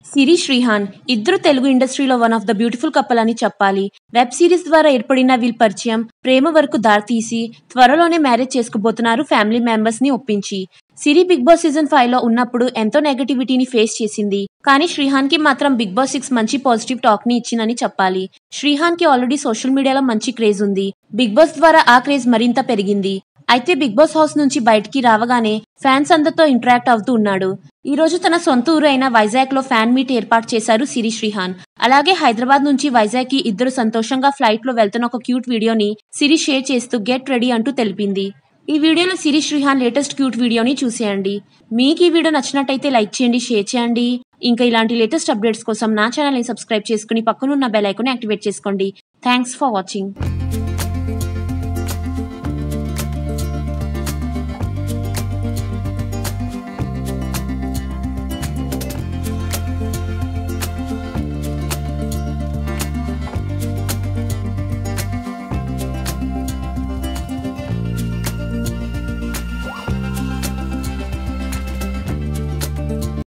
సిరి శ్రీహాన్ ఇద్దరు తెలుగు ఇండస్ట్రీలో one of the beautiful couple అని చెప్పాలి వెబ్ సిరీస్ ద్వారా ఏర్పడిన వీళ్ళ పరిచయం ప్రేమ వరకు దారితీసి త్వరలోనే మ్యారేజ్ చేసుకోబోతున్నారు ఫ్యామిలీ మెంబర్స్ ని ఒప్పించి Siri Big Boss season five లో ఉన్నప్పుడు ఎంతో నెగటివిటీని ఫేస్ చేసింది కానీ శ్రీహాన్ కి మాత్రం బిగ్ బాస్ సిక్స్ మంచి పాజిటివ్ టాక్ ని ఇచ్చిందని చెప్పాలి శ్రీహాన్ కి ఆల్రెడీ సోషల్ మీడియాలో మంచి క్రేజ్ ఉంది బిగ్ బాస్ ద్వారా ఆ క్రేజ్ మరింత పెరిగింది అయితే బిగ్ బాస్ హౌస్ నుంచి బయటికి రావగానే ఫ్యాన్స్ అందరితో ఇంటరాక్ట్ అవుతూ ఉన్నాడు ఈ రోజు తన సొంత ఊరు అయిన వైజాగ్ లో ఫ్యాన్ మీట్ ఏర్పాటు చేశారు సిరి శ్రీహాన్ అలాగే హైదరాబాద్ నుంచి వైజాగ్ కి ఇద్దరు సంతోషంగా ఫ్లైట్ లో వెళ్తున్న ఒక క్యూట్ వీడియోని సిరి షేర్ చేస్తూ గెట్ రెడీ అంటూ తెలిపింది ఈ వీడియోలో సిరి శ్రీహాన్ లేటెస్ట్ క్యూట్ వీడియోని చూసేయండి మీకు ఈ వీడియో నచ్చినట్టయితే లైక్ చేయండి షేర్ చేయండి ఇంకా ఇలాంటి లేటెస్ట్ అప్డేట్స్ కోసం నా ఛానల్ని సబ్స్క్రైబ్ చేసుకుని పక్కనున్న బెల్ ఐకాన్ యాక్టివేట్ చేసుకోండి థ్యాంక్స్ ఫర్ వాచింగ్